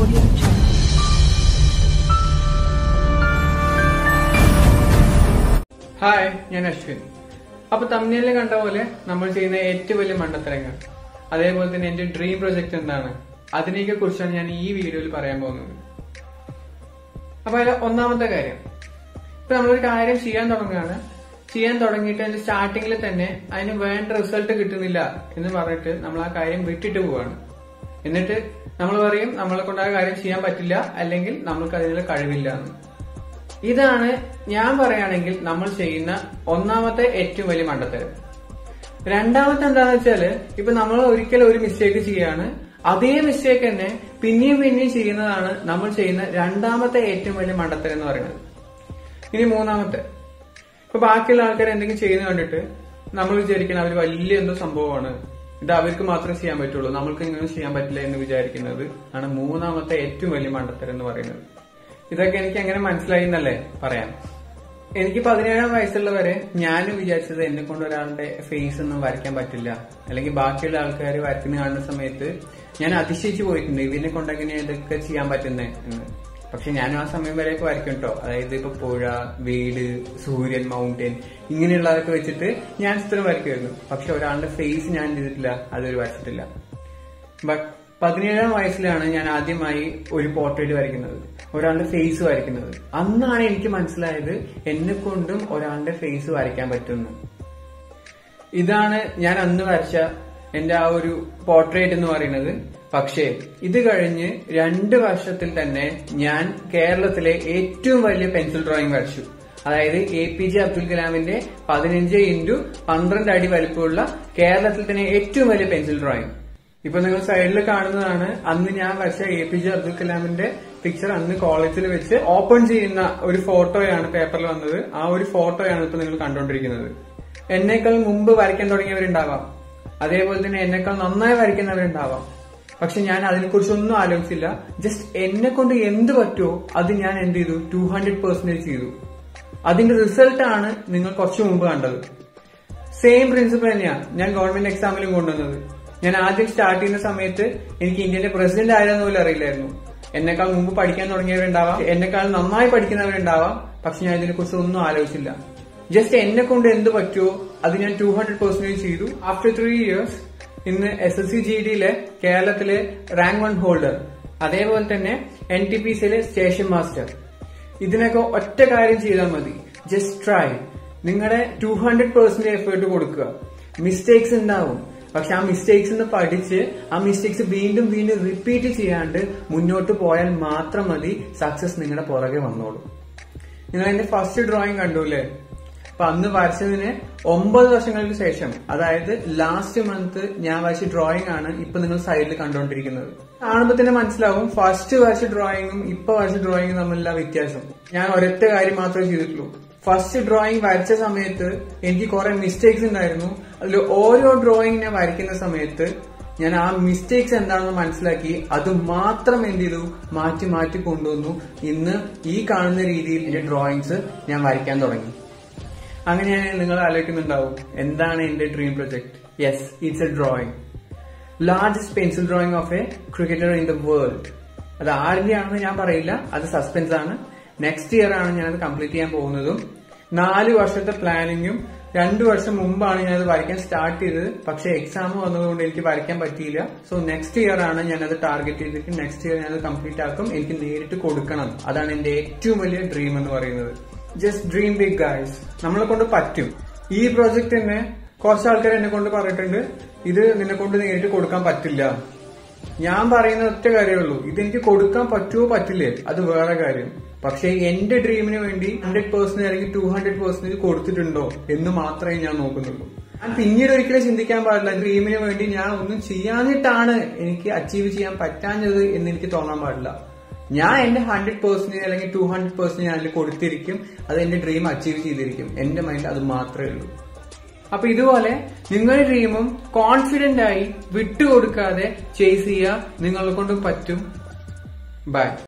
Audio Jungle. Hi ഞാൻ അശ്വിൻ അപ്പൊ തമ്മിലിൽ കണ്ട പോലെ നമ്മൾ ചെയ്യുന്ന ഏറ്റവും വലിയ മണ്ടത്തരങ്ങൾ അതേപോലെ തന്നെ എന്റെ ഡ്രീം പ്രൊജക്ട് എന്താണ് അതിനെയൊക്കെ കുറിച്ചാണ് ഞാൻ ഈ വീഡിയോയിൽ പറയാൻ പോകുന്നത് അപ്പൊ അതിൽ ഒന്നാമത്തെ കാര്യം ഇപ്പൊ നമ്മളൊരു കാര്യം ചെയ്യാൻ തുടങ്ങുകയാണ് ചെയ്യാൻ തുടങ്ങിയിട്ട് അതിന്റെ സ്റ്റാർട്ടിങ്ങിൽ തന്നെ അതിന് വേണ്ട റിസൾട്ട് കിട്ടുന്നില്ല എന്ന് പറഞ്ഞിട്ട് നമ്മൾ ആ കാര്യം വിട്ടിട്ട് പോവാണ് എന്നിട്ട് നമ്മൾ പറയും നമ്മളെ കൊണ്ട് ആ കാര്യം ചെയ്യാൻ പറ്റില്ല അല്ലെങ്കിൽ നമ്മൾക്ക് അതിനുള്ള കഴിവില്ല എന്ന് ഇതാണ് ഞാൻ പറയുകയാണെങ്കിൽ നമ്മൾ ചെയ്യുന്ന ഒന്നാമത്തെ ഏറ്റവും വലിയ മണ്ടത്തരം രണ്ടാമത്തെ എന്താന്ന് വെച്ചാല് ഇപ്പൊ നമ്മൾ ഒരിക്കലും ഒരു മിസ്റ്റേക്ക് ചെയ്യാണ് അതേ മിസ്റ്റേക്ക് തന്നെ പിന്നെയും പിന്നെയും ചെയ്യുന്നതാണ് നമ്മൾ ചെയ്യുന്ന രണ്ടാമത്തെ ഏറ്റവും വലിയ മണ്ടത്തരം എന്ന് പറയുന്നത് ഇനി മൂന്നാമത്തെ ഇപ്പൊ ബാക്കിയുള്ള ആൾക്കാർ എന്തെങ്കിലും ചെയ്യുന്ന കണ്ടിട്ട് നമ്മൾ വിചാരിക്കണം അവർ വലിയ എന്തോ സംഭവമാണ് ഇത് അവർക്ക് മാത്രമേ ചെയ്യാൻ പറ്റുള്ളൂ നമ്മൾക്ക് ഇങ്ങനെ ചെയ്യാൻ പറ്റില്ല എന്ന് വിചാരിക്കുന്നത് ആണ് മൂന്നാമത്തെ ഏറ്റവും വലിയ മണ്ടത്തരം എന്ന് പറയുന്നത് ഇതൊക്കെ എനിക്ക് എങ്ങനെ മനസ്സിലായി എന്നല്ലേ പറയാം എനിക്ക് പതിനേഴാം വയസ്സുള്ളവരെ ഞാനും വിചാരിച്ചത് എന്നെ കൊണ്ട് ഒരാളുടെ ഫേസ് ഒന്നും വരയ്ക്കാൻ പറ്റില്ല അല്ലെങ്കിൽ ബാക്കിയുള്ള ആൾക്കാർ വരയ്ക്കുന്ന കാണുന്ന സമയത്ത് ഞാൻ അതിശയിച്ചു പോയിട്ടുണ്ട് ഇതിനെ കൊണ്ട് എങ്ങനെയാ ഇതൊക്കെ ചെയ്യാൻ പറ്റുന്നേ എന്ന് പക്ഷെ ഞാനും ആ സമയം വരെയൊക്കെ വരയ്ക്കും കേട്ടോ അതായത് ഇപ്പൊ പുഴ വീട് സൂര്യൻ മൗണ്ടൻ ഇങ്ങനെയുള്ളതൊക്കെ വെച്ചിട്ട് ഞാൻ ചിത്രം വരയ്ക്കുമായിരുന്നു പക്ഷെ ഒരാളുടെ ഫേസ് ഞാൻ ചെയ്തിട്ടില്ല അതൊരു വരച്ചിട്ടില്ല ബട്ട് പതിനേഴാം വയസ്സിലാണ് ഞാൻ ആദ്യമായി ഒരു പോർട്രേറ്റ് വരയ്ക്കുന്നത് ഒരാളുടെ ഫേസ് വരയ്ക്കുന്നത് അന്നാണ് എനിക്ക് മനസ്സിലായത് എന്നെ കൊണ്ടും ഒരാളുടെ ഫേസ് വരയ്ക്കാൻ പറ്റുമെന്ന് ഇതാണ് ഞാൻ അന്ന് വരച്ച എന്റെ ആ ഒരു പോർട്രേറ്റ് എന്ന് പറയുന്നത് പക്ഷേ ഇത് കഴിഞ്ഞ് രണ്ട് വർഷത്തിൽ തന്നെ ഞാൻ കേരളത്തിലെ ഏറ്റവും വലിയ പെൻസിൽ ഡ്രോയിങ് വരച്ചു അതായത് എ പി ജെ അബ്ദുൽ കലാമിന്റെ പതിനഞ്ച് ഇൻറ്റു പന്ത്രണ്ട് അടി വലിപ്പമുള്ള കേരളത്തിൽ തന്നെ ഏറ്റവും വലിയ പെൻസിൽ ഡ്രോയിങ് ഇപ്പൊ നിങ്ങൾ സൈഡിൽ കാണുന്നതാണ് അന്ന് ഞാൻ വരച്ച എ പി ജെ അബ്ദുൽ കലാമിന്റെ പിക്ചർ അന്ന് കോളേജിൽ വെച്ച് ഓപ്പൺ ചെയ്യുന്ന ഒരു ഫോട്ടോയാണ് പേപ്പറിൽ വന്നത് ആ ഒരു ഫോട്ടോയാണ് ഇപ്പൊ നിങ്ങൾ കണ്ടുകൊണ്ടിരിക്കുന്നത് എന്നേക്കാൾ മുമ്പ് വരയ്ക്കാൻ തുടങ്ങിയവരുണ്ടാവാം അതേപോലെ തന്നെ എന്നെക്കാൾ നന്നായി വരയ്ക്കുന്നവരുണ്ടാവാം പക്ഷെ ഞാൻ അതിനെക്കുറിച്ചൊന്നും ആലോചിച്ചില്ല ജസ്റ്റ് എന്നെ കൊണ്ട് എന്ത് പറ്റുമോ അത് ഞാൻ എന്ത് ചെയ്തു ടു ഹൺഡ്രഡ് പെർസെന്റേജ് ചെയ്തു അതിന്റെ റിസൾട്ട് ആണ് നിങ്ങൾ കുറച്ചു മുമ്പ് കണ്ടത് സെയിം പ്രിൻസിപ്പിൾ തന്നെയാണ് ഞാൻ ഗവൺമെന്റ് എക്സാമിലും കൊണ്ടുവന്നത് ഞാൻ ആദ്യം സ്റ്റാർട്ട് ചെയ്യുന്ന സമയത്ത് എനിക്ക് ഇന്ത്യന്റെ പ്രസിഡന്റ് ആയതെന്ന് പോലും അറിയില്ലായിരുന്നു എന്നെക്കാൾ മുമ്പ് പഠിക്കാൻ തുടങ്ങിയവരുണ്ടാവാം എന്നെക്കാൾ നന്നായി പഠിക്കുന്നവരുണ്ടാവാം പക്ഷെ ഞാൻ ഇതിനെക്കുറിച്ച് ഒന്നും ആലോചിച്ചില്ല ജസ്റ്റ് എന്നെ കൊണ്ട് എന്ത് പറ്റുമോ അത് ഞാൻ ടു ഹൺഡ്രഡ് പെർസെന്റേജ് ചെയ്തു ആഫ്റ്റർ ത്രീ ഇയേഴ്സ് ഇന്ന് എസ് എസ് സി ജി ഡിയിലെ കേരളത്തിലെ റാങ്ക് വൺ ഹോൾഡർ അതേപോലെ തന്നെ എൻ ടി പി സിയിലെ സ്റ്റേഷൻ മാസ്റ്റർ ഇതിനൊക്കെ ഒറ്റ കാര്യം ചെയ്താൽ മതി ജസ്റ്റ് ട്രൈ നിങ്ങളുടെ ടു ഹൺഡ്രഡ് പെർസെന്റ് എഫേർട്ട് കൊടുക്കുക മിസ്റ്റേക്സ് ഉണ്ടാവും പക്ഷെ ആ മിസ്റ്റേക്സ് പഠിച്ച് ആ മിസ്റ്റേക്സ് വീണ്ടും വീണ്ടും റിപ്പീറ്റ് ചെയ്യാണ്ട് മുന്നോട്ട് പോയാൽ മാത്രം മതി സക്സസ് നിങ്ങളുടെ പുറകെ വന്നോളൂ നിങ്ങൾ എന്റെ ഫസ്റ്റ് ഡ്രോയിങ് കണ്ടു അപ്പൊ അന്ന് വരച്ചതിന് ഒമ്പത് വർഷങ്ങൾക്ക് ശേഷം അതായത് ലാസ്റ്റ് മന്ത് ഞാൻ വരച്ച ഡ്രോയിങ് ആണ് ഇപ്പൊ നിങ്ങൾ സൈഡിൽ കണ്ടുകൊണ്ടിരിക്കുന്നത് കാണുമ്പോൾ തന്നെ മനസ്സിലാവും ഫസ്റ്റ് വരച്ച ഡ്രോയിങ്ങും ഇപ്പൊ വരച്ച ഡ്രോയിങ്ങും തമ്മിലുള്ള വ്യത്യാസം ഞാൻ ഒരൊറ്റ കാര്യം മാത്രമേ ചെയ്തിട്ടുള്ളൂ ഫസ്റ്റ് ഡ്രോയിങ് വരച്ച സമയത്ത് എനിക്ക് കുറെ മിസ്റ്റേക്സ് ഉണ്ടായിരുന്നു അതിൽ ഓരോ ഡ്രോയിങ് ഞാൻ വരയ്ക്കുന്ന സമയത്ത് ഞാൻ ആ മിസ്റ്റേക്സ് എന്താണെന്ന് മനസ്സിലാക്കി അത് മാത്രം എന്ത് ചെയ്തു മാറ്റി മാറ്റി കൊണ്ടുവന്നു ഇന്ന് ഈ കാണുന്ന രീതിയിൽ എന്റെ ഡ്രോയിങ്സ് ഞാൻ വരയ്ക്കാൻ തുടങ്ങി അങ്ങനെയാണെങ്കിൽ നിങ്ങൾ ആലോചിക്കുന്നുണ്ടാവും എന്താണ് എന്റെ dream project yes it's a drawing largest pencil drawing of a cricketer in the world അത് ആരുടെയാണെന്ന് ഞാൻ പറയില്ല അത് സസ്പെൻസ് ആണ് നെക്സ്റ്റ് ഇയർ ആണ് ഞാനത് കംപ്ലീറ്റ് ചെയ്യാൻ പോകുന്നതും നാല് വർഷത്തെ പ്ലാനിങ്ങും രണ്ടു വർഷം മുമ്പാണ് ഞാനത് വരയ്ക്കാൻ സ്റ്റാർട്ട് ചെയ്തത് പക്ഷെ എക്സാം വന്നതുകൊണ്ട് എനിക്ക് വരയ്ക്കാൻ പറ്റിയില്ല സോ നെക്സ്റ്റ് ഇയർ ആണ് ഞാനത് ടാർഗറ്റ് ചെയ്തിട്ട് നെക്സ്റ്റ് ഇയർ ഞാനത് കംപ്ലീറ്റ് ആക്കും എനിക്ക് നേരിട്ട് കൊടുക്കണം അതാണ് എന്റെ ഏറ്റവും വലിയ ഡ്രീം എന്ന് പറയുന്നത് ജസ്റ്റ് ഡ്രീം ബിഗ് ഗൈസ് നമ്മളെ കൊണ്ട് പറ്റും ഈ പ്രോജക്റ്റ് തന്നെ കുറച്ച് ആൾക്കാർ എന്നെ കൊണ്ട് പറഞ്ഞിട്ടുണ്ട് ഇത് നിന്നെ കൊണ്ട് നേരിട്ട് കൊടുക്കാൻ പറ്റില്ല ഞാൻ പറയുന്ന ഒറ്റ കാര്യമേ ഉള്ളൂ ഇതെനിക്ക് കൊടുക്കാൻ പറ്റുമോ പറ്റില്ലേ അത് വേറെ കാര്യം പക്ഷേ എന്റെ ഡ്രീമിന് വേണ്ടി ഹൺഡ്രഡ് പെർസെന്റ് അല്ലെങ്കിൽ ടു ഹൺഡ്രഡ് പെർസെന്റേജ് കൊടുത്തിട്ടുണ്ടോ എന്ന് മാത്രമേ ഞാൻ നോക്കുന്നുള്ളൂ ഞാൻ പിന്നീട് ഒരിക്കലും ചിന്തിക്കാൻ പാടില്ല ഡ്രീമിന് വേണ്ടി ഞാൻ ഒന്നും ചെയ്യാഞ്ഞിട്ടാണ് എനിക്ക് അച്ചീവ് ചെയ്യാൻ പറ്റാഞ്ഞത് എന്ന് എനിക്ക് തോന്നാൻ പാടില്ല ഞാൻ എന്റെ ഹൺഡ്രഡ് പെർസെന്റേജ് അല്ലെങ്കിൽ ടു ഹൺഡ്രഡ് പെർസെന്റേജ് അതിൽ കൊടുത്തിരിക്കും അത് എന്റെ ഡ്രീം അച്ചീവ് ചെയ്തിരിക്കും എന്റെ മൈൻഡ് അത് മാത്രമേ ഉള്ളൂ അപ്പൊ ഇതുപോലെ നിങ്ങളുടെ ഡ്രീമും കോൺഫിഡന്റ് ആയി വിട്ടുകൊടുക്കാതെ ചേസ് ചെയ്യുക നിങ്ങളെ കൊണ്ടും പറ്റും ബൈ